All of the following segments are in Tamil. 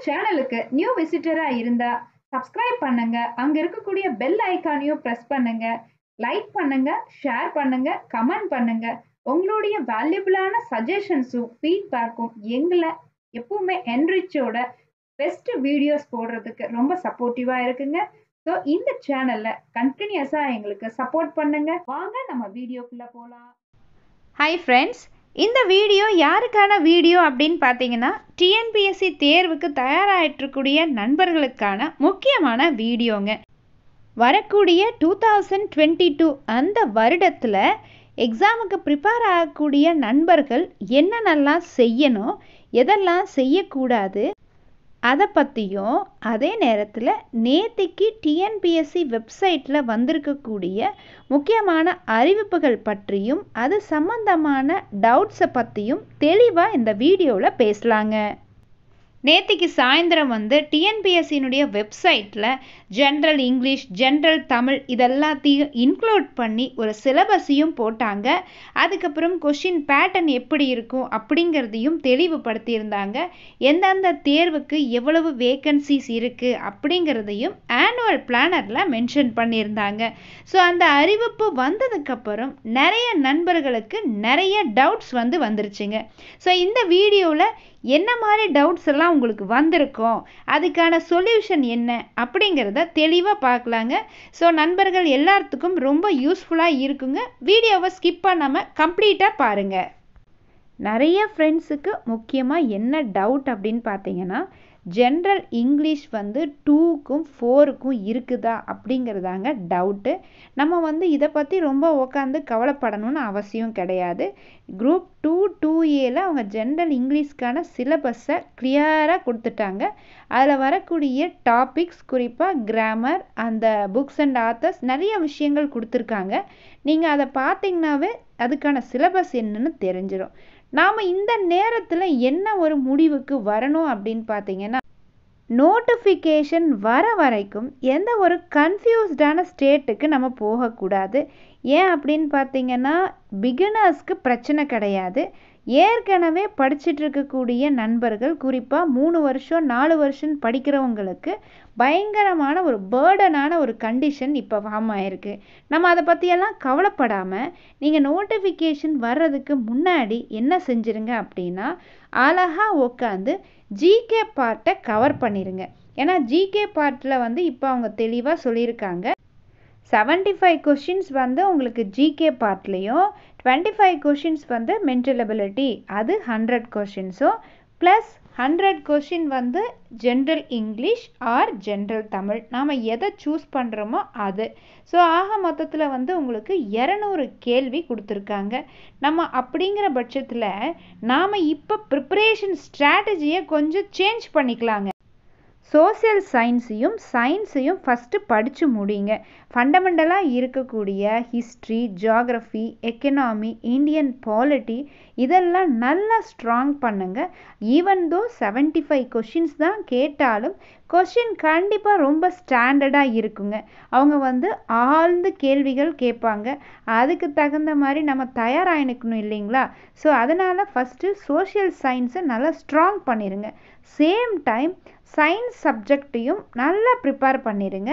சேனலுக்கு நியூ விசிட்டரா இருந்தா சப்ஸ்கிரைப் பண்ணுங்க அங்க இருக்கக்கூடிய பெல் ஐகானையும் பிரஸ் பண்ணுங்க லைக் பண்ணுங்க ஷேர் பண்ணுங்க கமெண்ட் பண்ணுங்க உங்களுடைய வேல்யூபிளான சஜஷன்ஸும் ஃபீட்பேக்கும் எங்களை எப்பவுமே என்ரிச்சோட பெஸ்ட் வீடியோஸ் போடுறதுக்கு ரொம்ப சப்போர்ட்டிவா இருக்குங்க ஸோ இந்த சேனல்ல கண்டினியூஸா எங்களுக்கு சப்போர்ட் பண்ணுங்க வாங்க நம்ம வீடியோக்குள்ள போலாம் ஹாய் ஃப்ரெண்ட்ஸ் இந்த வீடியோ யாருக்கான வீடியோ அப்படின்னு பார்த்தீங்கன்னா டிஎன்பிஎஸ்சி தேர்வுக்கு தயாராகிட்டுருக்கூடிய நண்பர்களுக்கான முக்கியமான வீடியோங்க வரக்கூடிய டூ தௌசண்ட் டுவெண்ட்டி டூ அந்த வருடத்தில் எக்ஸாமுக்கு ப்ரிப்பேர் ஆகக்கூடிய நண்பர்கள் என்னென்னலாம் செய்யணும் எதெல்லாம் செய்யக்கூடாது அதை பற்றியும் அதே நேரத்தில் நேத்திக்கு டிஎன்பிஎஸ்சி வெப்சைட்டில் வந்திருக்கக்கூடிய முக்கியமான அறிவிப்புகள் பற்றியும் அது சம்பந்தமான டவுட்ஸை பற்றியும் தெளிவாக இந்த வீடியோவில் பேசலாங்க நேத்திக்கு சாயந்தரம் வந்து டிஎன்பிஎஸ்சினுடைய வெப்சைட்டில் ஜென்ரல் இங்கிலீஷ் ஜென்ரல் தமிழ் இதெல்லாத்தையும் இன்க்ளூட் பண்ணி ஒரு சிலபஸையும் போட்டாங்க அதுக்கப்புறம் கொஷின் பேட்டர்ன் எப்படி இருக்கும் அப்படிங்கிறதையும் தெளிவுபடுத்தியிருந்தாங்க எந்தெந்த தேர்வுக்கு எவ்வளவு வேக்கன்சிஸ் இருக்குது அப்படிங்கிறதையும் ஆனுவல் பிளானரில் மென்ஷன் பண்ணியிருந்தாங்க ஸோ அந்த அறிவிப்பு வந்ததுக்கப்புறம் நிறைய நண்பர்களுக்கு நிறைய டவுட்ஸ் வந்து வந்துருச்சுங்க ஸோ இந்த வீடியோவில் என்ன மாதிரி டவுட்ஸ் எல்லாம் உங்களுக்கு வந்திருக்கும் அதுக்கான சொல்யூஷன் என்ன அப்படிங்கிறத தெளிவாக பார்க்கலாங்க ஸோ நண்பர்கள் எல்லாத்துக்கும் ரொம்ப யூஸ்ஃபுல்லாக இருக்குங்க வீடியோவை ஸ்கிப் பண்ணாமல் கம்ப்ளீட்டாக பாருங்கள் நிறைய ஃப்ரெண்ட்ஸுக்கு முக்கியமாக என்ன டவுட் அப்படின்னு பார்த்தீங்கன்னா ஜென்ரல் இங்கிலீஷ் வந்து டூக்கும் ஃபோருக்கும் இருக்குதா அப்படிங்கிறதாங்க டவுட்டு நம்ம வந்து இதை பற்றி ரொம்ப உட்காந்து கவலைப்படணும்னு அவசியம் கிடையாது குரூப் டூ டூ ஏல அவங்க ஜென்ரல் இங்கிலீஷ்க்கான சிலபஸை கிளியராக கொடுத்துட்டாங்க அதில் வரக்கூடிய டாபிக்ஸ் குறிப்பாக கிராமர் அந்த புக்ஸ் அண்ட் ஆத்தர்ஸ் நிறைய விஷயங்கள் கொடுத்துருக்காங்க நீங்கள் அதை பார்த்தீங்கன்னாவே அதுக்கான சிலபஸ் என்னன்னு தெரிஞ்சிடும் நாம் இந்த நேரத்தில் என்ன ஒரு முடிவுக்கு வரணும் அப்படின்னு பார்த்தீங்கன்னா நோட்டிஃபிகேஷன் வர வரைக்கும் எந்த ஒரு கன்ஃபியூஸ்டான ஸ்டேட்டுக்கு நம்ம போகக்கூடாது ஏன் அப்படின்னு பார்த்தீங்கன்னா பிகினர்ஸ்க்கு பிரச்சனை கிடையாது ஏற்கனவே படிச்சுட்டு இருக்கக்கூடிய நண்பர்கள் குறிப்பாக மூணு வருஷம் நாலு வருஷம் படிக்கிறவங்களுக்கு பயங்கரமான ஒரு பேர்டனான ஒரு கண்டிஷன் இப்போ ஃபார்ம் ஆயிருக்கு நம்ம அதை பற்றியெல்லாம் கவலைப்படாமல் நீங்கள் நோட்டிஃபிகேஷன் வர்றதுக்கு முன்னாடி என்ன செஞ்சுருங்க அப்படின்னா அழகாக உட்காந்து ஜிகே பார்ட்டை கவர் பண்ணிடுங்க ஏன்னா ஜிகே பார்ட்டில் வந்து இப்போ அவங்க தெளிவாக சொல்லியிருக்காங்க செவன்ட்டி ஃபைவ் கொஷின்ஸ் வந்து உங்களுக்கு ஜிகே பார்ட்லேயும் டுவெண்ட்டி ஃபைவ் கொஷின்ஸ் வந்து மென்டல் அபிலிட்டி அது ஹண்ட்ரட் கொஷின்ஸும் ப்ளஸ் ஹண்ட்ரட் கொஷின் வந்து general English or general Tamil நாம் எதை சூஸ் பண்ணுறோமோ அது ஸோ ஆக மொத்தத்தில் வந்து உங்களுக்கு இரநூறு கேள்வி கொடுத்துருக்காங்க நம்ம அப்படிங்கிற பட்சத்தில் நாம் இப்போ ப்ரிப்பரேஷன் ஸ்ட்ராட்டஜியை கொஞ்சம் சேஞ்ச் பண்ணிக்கலாங்க சோசியல் சயின்ஸையும் சயின்ஸையும் ஃபஸ்ட்டு படித்து முடிங்க ஃபண்டமெண்டலாக இருக்கக்கூடிய history geography economy Indian polity இதெல்லாம் நல்லா ஸ்ட்ராங் பண்ணுங்க even though seventy five questions தான் கேட்டாலும் கொஷின் கண்டிப்பாக ரொம்ப ஸ்டாண்டர்டாக இருக்குங்க அவங்க வந்து ஆழ்ந்து கேள்விகள் கேட்பாங்க அதுக்கு தகுந்த மாதிரி நம்ம தயாராகிக்கணும் இல்லைங்களா ஸோ அதனால் ஃபஸ்ட்டு சோஷியல் சயின்ஸை நல்லா ஸ்ட்ராங் பண்ணிடுங்க சேம் டைம் சயின்ஸ் சப்ஜெக்டையும் நல்லா ப்ரிப்பேர் பண்ணிடுங்க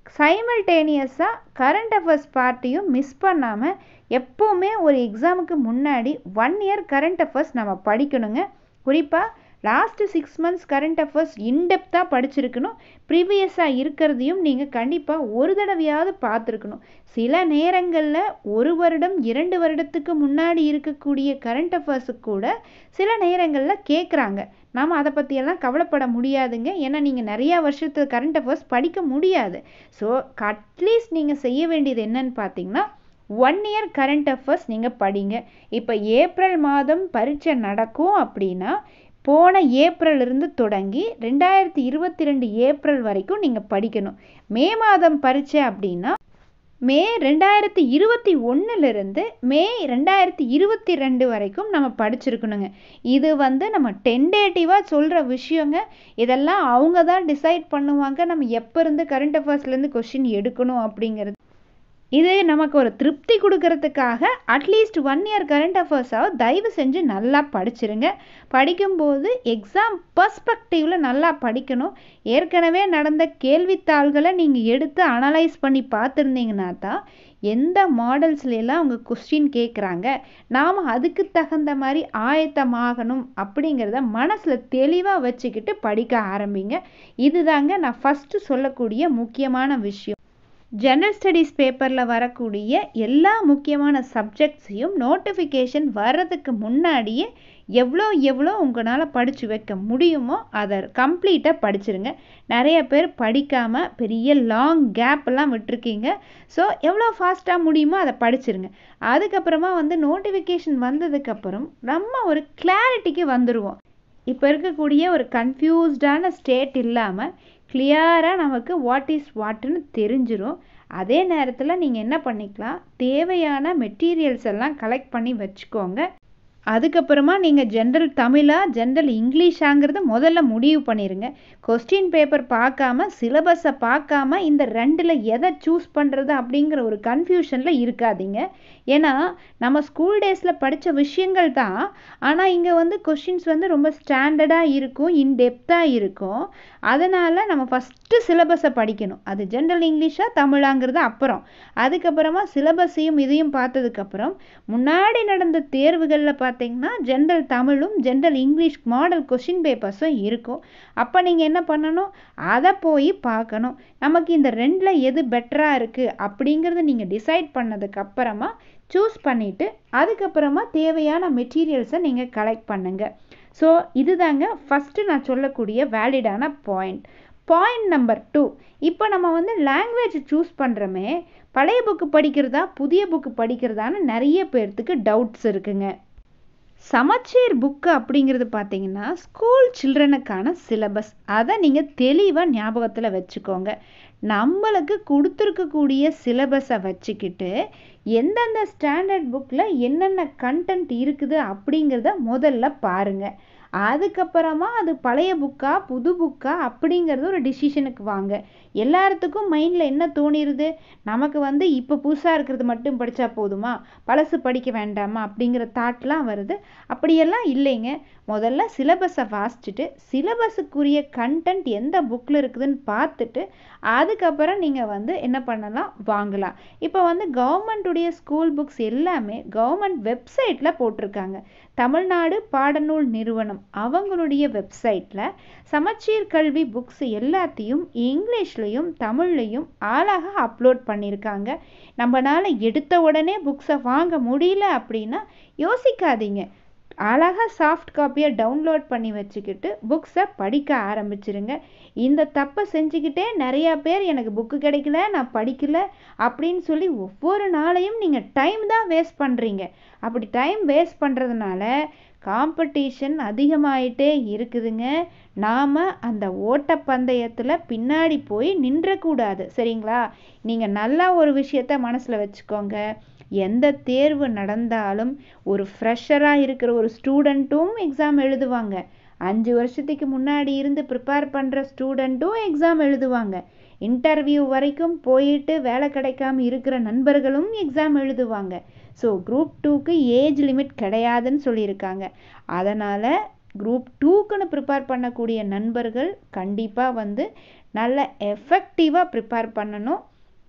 சைமல்டேனியஸாக கரண்ட் அஃபேர்ஸ் பார்ட்டியும் மிஸ் பண்ணாமல் எப்போவுமே ஒரு எக்ஸாமுக்கு முன்னாடி ஒன் இயர் கரண்ட் அஃபேர்ஸ் நம்ம படிக்கணுங்க குறிப்பாக last six months current affairs இன்டெப்த்தாக படிச்சிருக்கணும் ப்ரீவியஸாக இருக்கிறதையும் நீங்கள் கண்டிப்பாக ஒரு தடவையாவது பார்த்துருக்கணும் சில நேரங்களில் ஒரு வருடம் இரண்டு வருடத்துக்கு முன்னாடி இருக்கக்கூடிய கரண்ட் அஃபேர்ஸுக்கு கூட சில நேரங்களில் கேட்குறாங்க நாம் அதை பற்றியெல்லாம் கவலைப்பட முடியாதுங்க ஏன்னா நீங்கள் நிறையா வருஷத்து கரண்ட் அஃபேர்ஸ் படிக்க முடியாது ஸோ அட்லீஸ்ட் நீங்கள் செய்ய வேண்டியது என்னன்னு பார்த்தீங்கன்னா ஒன் இயர் கரண்ட் அஃபேர்ஸ் நீங்கள் படிங்க இப்போ ஏப்ரல் மாதம் பரீட்சை நடக்கும் அப்படின்னா போன ஏப்ரல் இருந்து தொடங்கி ரெண்டாயிரத்தி இருபத்தி ரெண்டு ஏப்ரல் வரைக்கும் நீங்கள் படிக்கணும் மே மாதம் பரீட்சை அப்படின்னா மே ரெண்டாயிரத்தி இருபத்தி ஒன்றுலேருந்து மே ரெண்டாயிரத்தி இருபத்தி ரெண்டு வரைக்கும் நம்ம படிச்சிருக்கணுங்க இது வந்து நம்ம டென்டேட்டிவாக சொல்கிற விஷயங்க இதெல்லாம் அவங்க தான் டிசைட் பண்ணுவாங்க நம்ம எப்போ இருந்து கரண்ட் அஃபேர்ஸ்லேருந்து கொஷின் எடுக்கணும் அப்படிங்கிறது இது நமக்கு ஒரு திருப்தி கொடுக்கறதுக்காக அட்லீஸ்ட் ஒன் இயர் கரண்ட் அஃபேர்ஸாவது தயவு செஞ்சு நல்லா படிச்சிருங்க படிக்கும்போது எக்ஸாம் பர்ஸ்பெக்டிவில் நல்லா படிக்கணும் ஏற்கனவே நடந்த கேள்வித்தாள்களை நீங்கள் எடுத்து அனலைஸ் பண்ணி பார்த்துருந்தீங்கன்னா தான் எந்த மாடல்ஸ்லாம் அவங்க கொஸ்டின் கேட்குறாங்க நாம் அதுக்கு தகுந்த மாதிரி ஆயத்தமாகணும் அப்படிங்கிறத மனசில் தெளிவாக வச்சுக்கிட்டு படிக்க ஆரம்பிங்க இதுதாங்க நான் ஃபஸ்ட்டு சொல்லக்கூடிய முக்கியமான விஷயம் ஜெனரல் ஸ்டடீஸ் பேப்பரில் வரக்கூடிய எல்லா முக்கியமான சப்ஜெக்ட்ஸையும் நோட்டிஃபிகேஷன் வர்றதுக்கு முன்னாடியே எவ்வளோ எவ்வளோ உங்களால் படித்து வைக்க முடியுமோ அதை கம்ப்ளீட்டாக படிச்சிருங்க நிறைய பேர் படிக்காமல் பெரிய லாங் கேப்லாம் விட்டுருக்கீங்க ஸோ எவ்வளோ ஃபாஸ்ட்டாக முடியுமோ அதை படிச்சிருங்க அதுக்கப்புறமா வந்து நோட்டிஃபிகேஷன் வந்ததுக்கப்புறம் நம்ம ஒரு கிளாரிட்டிக்கு வந்துடுவோம் இப்போ இருக்கக்கூடிய ஒரு கன்ஃபியூஸ்டான ஸ்டேட் இல்லாமல் கிளியராக நமக்கு வாட் இஸ் வாட்டுன்னு தெரிஞ்சிடும் அதே நேரத்தில் நீங்கள் என்ன பண்ணிக்கலாம் தேவையான மெட்டீரியல்ஸ் எல்லாம் கலெக்ட் பண்ணி வச்சுக்கோங்க அதுக்கப்புறமா நீங்கள் ஜென்ரல் தமிழா ஜென்ரல் இங்கிலீஷாங்கிறத முதல்ல முடிவு பண்ணிடுங்க கொஸ்டின் பேப்பர் பார்க்காம சிலபஸை பார்க்காம இந்த ரெண்டில் எதை சூஸ் பண்ணுறது அப்படிங்கிற ஒரு கன்ஃபியூஷனில் இருக்காதீங்க ஏன்னா நம்ம ஸ்கூல் டேஸில் படித்த விஷயங்கள் தான் ஆனால் இங்கே வந்து கொஷின்ஸ் வந்து ரொம்ப ஸ்டாண்டர்டாக இருக்கும் இன்டெப்த்தாக இருக்கும் அதனால் நம்ம ஃபஸ்ட்டு சிலபஸை படிக்கணும் அது ஜென்ரல் இங்கிலீஷாக தமிழாங்கிறது அப்புறம் அதுக்கப்புறமா சிலபஸையும் இதையும் பார்த்ததுக்கப்புறம் முன்னாடி நடந்த தேர்வுகளில் பார்த்தீங்கன்னா ஜென்ரல் தமிழும் ஜென்ரல் இங்கிலீஷ் மாடல் கொஷின் பேப்பர்ஸும் இருக்கும் அப்போ நீங்கள் என்ன பண்ணணும் அதை போய் பார்க்கணும் நமக்கு இந்த ரெண்டில் எது பெட்டராக இருக்குது அப்படிங்கிறத நீங்கள் டிசைட் பண்ணதுக்கப்புறமா சூஸ் பண்ணிவிட்டு அதுக்கப்புறமா தேவையான மெட்டீரியல்ஸை நீங்கள் கலெக்ட் பண்ணுங்கள் ஸோ இதுதாங்க ஃபஸ்ட்டு நான் சொல்லக்கூடிய வேலிடான பாயிண்ட் பாயிண்ட் நம்பர் டூ இப்போ நம்ம வந்து லாங்குவேஜ் சூஸ் பண்ணுறோமே பழைய புக்கு படிக்கிறதா புதிய புக்கு படிக்கிறதான்னு நிறைய பேர்த்துக்கு டவுட்ஸ் இருக்குங்க சமச்சீர் புக்கு அப்படிங்கிறது பார்த்தீங்கன்னா ஸ்கூல் சில்ட்ரனுக்கான சிலபஸ் அதை நீங்கள் தெளிவாக ஞாபகத்தில் வச்சுக்கோங்க நம்மளுக்கு கொடுத்துருக்கக்கூடிய சிலபஸை வச்சுக்கிட்டு எந்தெந்த ஸ்டாண்டர்ட் புக்கில் என்னென்ன கண்டென்ட் இருக்குது அப்படிங்கிறத முதல்ல பாருங்கள் அதுக்கப்புறமா அது பழைய புக்கா புது புக்கா அப்படிங்கிறது ஒரு டிசிஷனுக்கு வாங்க எல்லாத்துக்கும் மைண்டில் என்ன தோணிடுது நமக்கு வந்து இப்போ புதுசாக இருக்கிறது மட்டும் படித்தா போதுமா பழசு படிக்க வேண்டாமா அப்படிங்கிற தாட்லாம் வருது அப்படியெல்லாம் இல்லைங்க முதல்ல சிலபஸை வாசிச்சுட்டு சிலபஸுக்குரிய கண்டென்ட் எந்த புக்கில் இருக்குதுன்னு பார்த்துட்டு அதுக்கப்புறம் நீங்கள் வந்து என்ன பண்ணலாம் வாங்கலாம் இப்போ வந்து கவர்மெண்ட்டுடைய ஸ்கூல் புக்ஸ் எல்லாமே கவர்மெண்ட் வெப்சைட்டில் போட்டிருக்காங்க தமிழ்நாடு பாடநூல் நிறுவனம் அவங்களுடைய வெப்சைட்டில் சமச்சீர் கல்வி புக்ஸ் எல்லாத்தையும் இங்கிலீஷ்லேயும் தமிழ்லையும் அழகாக அப்லோட் பண்ணியிருக்காங்க நம்மளால் எடுத்த உடனே புக்ஸை வாங்க முடியல அப்படின்னா யோசிக்காதீங்க அழகாக சாஃப்ட் காப்பியை டவுன்லோட் பண்ணி வச்சுக்கிட்டு புக்ஸை படிக்க ஆரம்பிச்சிருங்க இந்த தப்பை செஞ்சுக்கிட்டே நிறையா பேர் எனக்கு புக்கு கிடைக்கல நான் படிக்கல அப்படின்னு சொல்லி ஒவ்வொரு நாளையும் நீங்கள் டைம் தான் வேஸ்ட் பண்ணுறீங்க அப்படி டைம் வேஸ்ட் பண்ணுறதுனால காம்படிஷன் அதிகமாயிட்டே இருக்குதுங்க நாம் அந்த ஓட்டப்பந்தயத்தில் பின்னாடி போய் நின்றக்கூடாது சரிங்களா நீங்கள் நல்லா ஒரு விஷயத்த மனசில் வச்சுக்கோங்க எந்த தேர்வு நடந்தாலும் ஒரு ஃப்ரெஷராக இருக்கிற ஒரு ஸ்டூடெண்ட்டும் எக்ஸாம் எழுதுவாங்க அஞ்சு வருஷத்துக்கு முன்னாடி இருந்து ப்ரிப்பேர் பண்ணுற ஸ்டூடெண்ட்டும் எக்ஸாம் எழுதுவாங்க இன்டர்வியூ வரைக்கும் போயிட்டு வேலை கிடைக்காம இருக்கிற நண்பர்களும் எக்ஸாம் எழுதுவாங்க ஸோ குரூப் டூக்கு ஏஜ் லிமிட் கிடையாதுன்னு சொல்லியிருக்காங்க அதனால் குரூப் டூக்குன்னு ப்ரிப்பேர் பண்ணக்கூடிய நண்பர்கள் கண்டிப்பாக வந்து நல்ல எஃபெக்டிவாக ப்ரிப்பேர் பண்ணணும்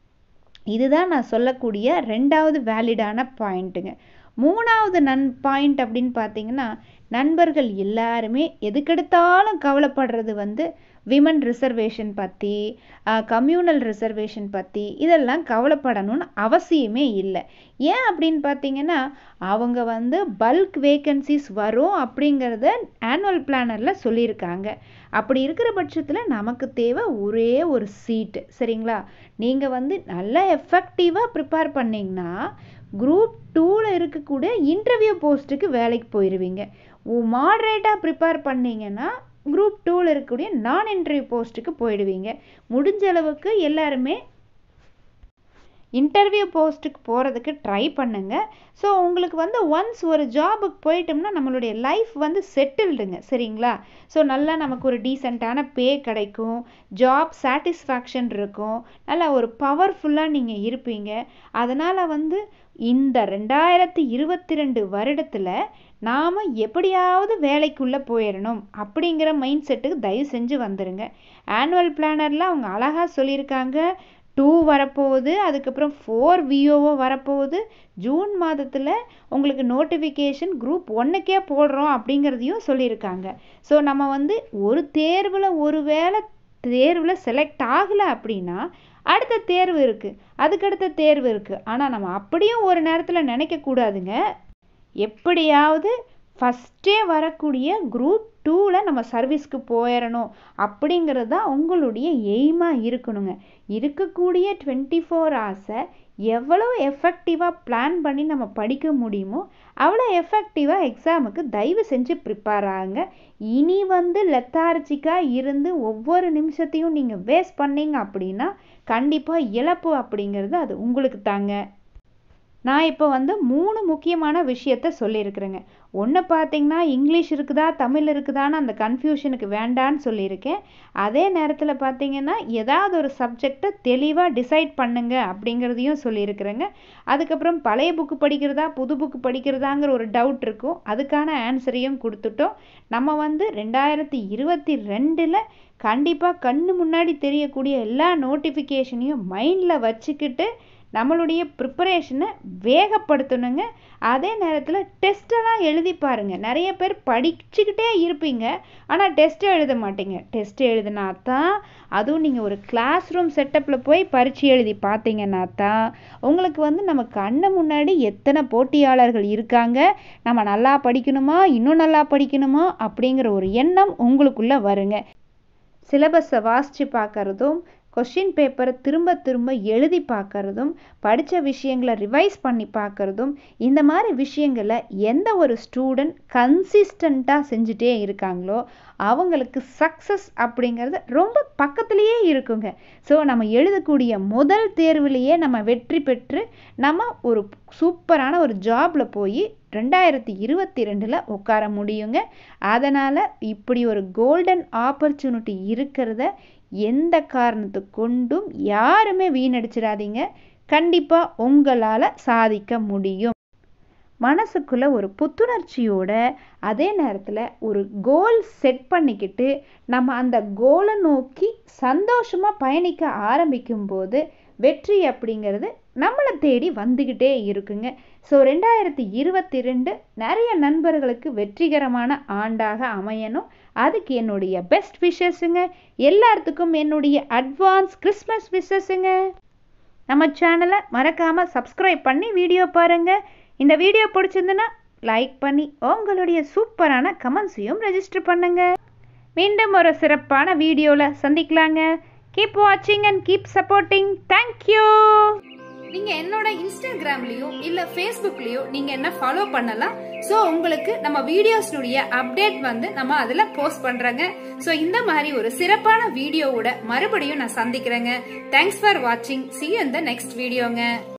இதுதான் நான் சொல்லக்கூடிய ரெண்டாவது வேலிடான பாயிண்ட்டுங்க மூணாவது நன் பாயிண்ட் அப்படின்னு பார்த்தீங்கன்னா நண்பர்கள் எல்லாருமே எதுக்கெடுத்தாலும் கவலைப்படுறது வந்து விமன் ரிசர்வேஷன் பற்றி கம்யூனல் ரிசர்வேஷன் பற்றி இதெல்லாம் கவலைப்படணும்னு அவசியமே இல்லை ஏன் அப்படின்னு பார்த்தீங்கன்னா அவங்க வந்து பல்க் வேக்கன்சிஸ் வரும் அப்படிங்கிறத ஆனுவல் பிளானரில் சொல்லியிருக்காங்க அப்படி இருக்கிற பட்சத்தில் நமக்கு தேவை ஒரே ஒரு சீட்டு சரிங்களா நீங்கள் வந்து நல்லா எஃபெக்டிவாக ப்ரிப்பேர் பண்ணிங்கன்னா குரூப் டூவில் இருக்கக்கூடிய இன்டர்வியூ போஸ்ட்டுக்கு வேலைக்கு போயிடுவீங்க மாட்ரேட்டாக ப்ரிப்பேர் பண்ணிங்கன்னா குரூப் டூவில் இருக்கக்கூடிய நான் இன்டர்வியூ போஸ்ட்டுக்கு போயிடுவீங்க முடிஞ்ச அளவுக்கு எல்லாருமே இன்டர்வியூ போஸ்ட்டுக்கு போகிறதுக்கு ட்ரை பண்ணுங்க ஸோ உங்களுக்கு வந்து ஒன்ஸ் ஒரு ஜாபுக்கு போயிட்டோம்னா நம்மளுடைய லைஃப் வந்து செட்டில்டுங்க சரிங்களா ஸோ நல்லா நமக்கு ஒரு டீசெண்டான பே கிடைக்கும் ஜாப் சாட்டிஸ்ஃபேக்ஷன் இருக்கும் நல்லா ஒரு பவர்ஃபுல்லாக நீங்கள் இருப்பீங்க அதனால் வந்து இந்த ரெண்டாயிரத்தி இருபத்தி ரெண்டு வருடத்தில் நாம் எப்படியாவது வேலைக்குள்ளே போயிடணும் அப்படிங்கிற மைண்ட் செட்டுக்கு தயவு செஞ்சு வந்துடுங்க ஆனுவல் பிளானரில் அவங்க அழகாக சொல்லியிருக்காங்க டூ வரப்போகுது அதுக்கப்புறம் ஃபோர் விஓஓ வரப்போகுது ஜூன் மாதத்தில் உங்களுக்கு நோட்டிஃபிகேஷன் குரூப் ஒன்றுக்கே போடுறோம் அப்படிங்கிறதையும் சொல்லியிருக்காங்க ஸோ நம்ம வந்து ஒரு தேர்வில் ஒரு வேளை தேர்வில் செலக்ட் ஆகலை அப்படின்னா அடுத்த தேர்வு இருக்குது அதுக்கடுத்த தேர்வு இருக்குது ஆனால் நம்ம அப்படியும் ஒரு நேரத்தில் நினைக்கக்கூடாதுங்க எப்படியாவது ஃபஸ்ட்டே வரக்கூடிய குரூப் டூவில் நம்ம சர்வீஸ்க்கு போயிடணும் அப்படிங்கிறது தான் உங்களுடைய எய்மாக இருக்கணுங்க இருக்கக்கூடிய டுவெண்ட்டி ஃபோர் ஹவர்ஸை எவ்வளோ எஃபெக்டிவாக பிளான் பண்ணி நம்ம படிக்க முடியுமோ அவ்வளோ எஃபெக்டிவாக எக்ஸாமுக்கு தயவு செஞ்சு ப்ரிப்பேர் ஆகுங்க இனி வந்து லெத்தார்ஜிக்காக இருந்து ஒவ்வொரு நிமிஷத்தையும் நீங்கள் வேஸ்ட் பண்ணீங்க அப்படின்னா கண்டிப்பாக இழப்பு அப்படிங்கிறது அது உங்களுக்கு தாங்க நான் இப்போ வந்து மூணு முக்கியமான விஷயத்த சொல்லியிருக்கிறேங்க ஒன்று பார்த்தீங்கன்னா இங்கிலீஷ் இருக்குதா தமிழ் இருக்குதான்னு அந்த கன்ஃபியூஷனுக்கு வேண்டான்னு சொல்லியிருக்கேன் அதே நேரத்தில் பார்த்தீங்கன்னா ஏதாவது ஒரு சப்ஜெக்டை தெளிவாக டிசைட் பண்ணுங்க அப்படிங்கிறதையும் சொல்லியிருக்கிறேங்க அதுக்கப்புறம் பழைய புக்கு படிக்கிறதா புது புக்கு படிக்கிறதாங்கிற ஒரு டவுட் இருக்கும் அதுக்கான ஆன்சரையும் கொடுத்துட்டோம் நம்ம வந்து ரெண்டாயிரத்தி இருபத்தி ரெண்டில் கண்டிப்பாக கண்ணு முன்னாடி தெரியக்கூடிய எல்லா நோட்டிஃபிகேஷனையும் மைண்டில் வச்சுக்கிட்டு நம்மளுடைய ப்ரிப்பரேஷனை வேகப்படுத்தணுங்க அதே நேரத்தில் டெஸ்ட்டெல்லாம் எழுதி பாருங்கள் நிறைய பேர் படிச்சுக்கிட்டே இருப்பீங்க ஆனால் டெஸ்ட்டு எழுத மாட்டீங்க டெஸ்ட் எழுதினா தான் அதுவும் நீங்கள் ஒரு கிளாஸ் ரூம் செட்டப்பில் போய் பரீட்சை எழுதி பார்த்தீங்கன்னா தான் உங்களுக்கு வந்து நம்ம கண்ணு முன்னாடி எத்தனை போட்டியாளர்கள் இருக்காங்க நம்ம நல்லா படிக்கணுமா இன்னும் நல்லா படிக்கணுமா அப்படிங்கிற ஒரு எண்ணம் உங்களுக்குள்ளே வருங்க சிலபஸை வாசித்து பார்க்குறதும் கொஷின் பேப்பரை திரும்ப திரும்ப எழுதி பார்க்கறதும் படித்த விஷயங்களை ரிவைஸ் பண்ணி பார்க்கறதும் இந்த மாதிரி விஷயங்களை எந்த ஒரு ஸ்டூடெண்ட் கன்சிஸ்டண்ட்டாக செஞ்சுட்டே இருக்காங்களோ அவங்களுக்கு சக்ஸஸ் அப்படிங்கிறது ரொம்ப பக்கத்துலேயே இருக்குங்க ஸோ நம்ம எழுதக்கூடிய முதல் தேர்வுலேயே நம்ம வெற்றி பெற்று நம்ம ஒரு சூப்பரான ஒரு ஜாபில் போய் ரெண்டாயிரத்தி இருபத்தி ரெண்டில் உட்கார முடியுங்க அதனால் இப்படி ஒரு கோல்டன் ஆப்பர்ச்சுனிட்டி இருக்கிறத எந்த காரணத்தை கொண்டும் யாருமே வீணடிச்சிடாதீங்க கண்டிப்பாக உங்களால் சாதிக்க முடியும் மனசுக்குள்ளே ஒரு புத்துணர்ச்சியோட அதே நேரத்தில் ஒரு கோல் செட் பண்ணிக்கிட்டு நம்ம அந்த கோலை நோக்கி சந்தோஷமாக பயணிக்க ஆரம்பிக்கும்போது வெற்றி அப்படிங்கிறது நம்மளை தேடி வந்துக்கிட்டே இருக்குங்க ஸோ ரெண்டாயிரத்தி இருபத்தி ரெண்டு நிறைய நண்பர்களுக்கு வெற்றிகரமான ஆண்டாக அமையணும் அதுக்கு என்னுடைய பெஸ்ட் விஷஸுங்க எல்லாத்துக்கும் என்னுடைய அட்வான்ஸ் கிறிஸ்மஸ் விஷஸுங்க நம்ம சேனலை மறக்காமல் சப்ஸ்கிரைப் பண்ணி வீடியோ பாருங்கள் இந்த வீடியோ பிடிச்சிருந்துன்னா லைக் பண்ணி உங்களுடைய சூப்பரான கமெண்ட்ஸையும் ரெஜிஸ்டர் பண்ணுங்க மீண்டும் ஒரு சிறப்பான வீடியோவில் சந்திக்கலாங்க கீப் வாட்சிங் அண்ட் கீப் சப்போர்ட்டிங் தேங்க்யூ நீங்க என்னோட இன்ஸ்டாகிராம்லயோ இல்ல ஃபேஸ்புக்லயோ நீங்க என்ன ஃபாலோ பண்ணலாம் சோ உங்களுக்கு நம்ம வீடியோஸ்னுடைய அப்டேட் வந்து நம்ம அதுல போஸ்ட் பண்றோங்க சோ இந்த மாதிரி ஒரு சிறப்பான வீடியோவோட மறுபடியும் நான் சந்திக்கிறேங்க தேங்க்ஸ் ஃபார் வாட்சிங் சி இந்த நெக்ஸ்ட் வீடியோங்க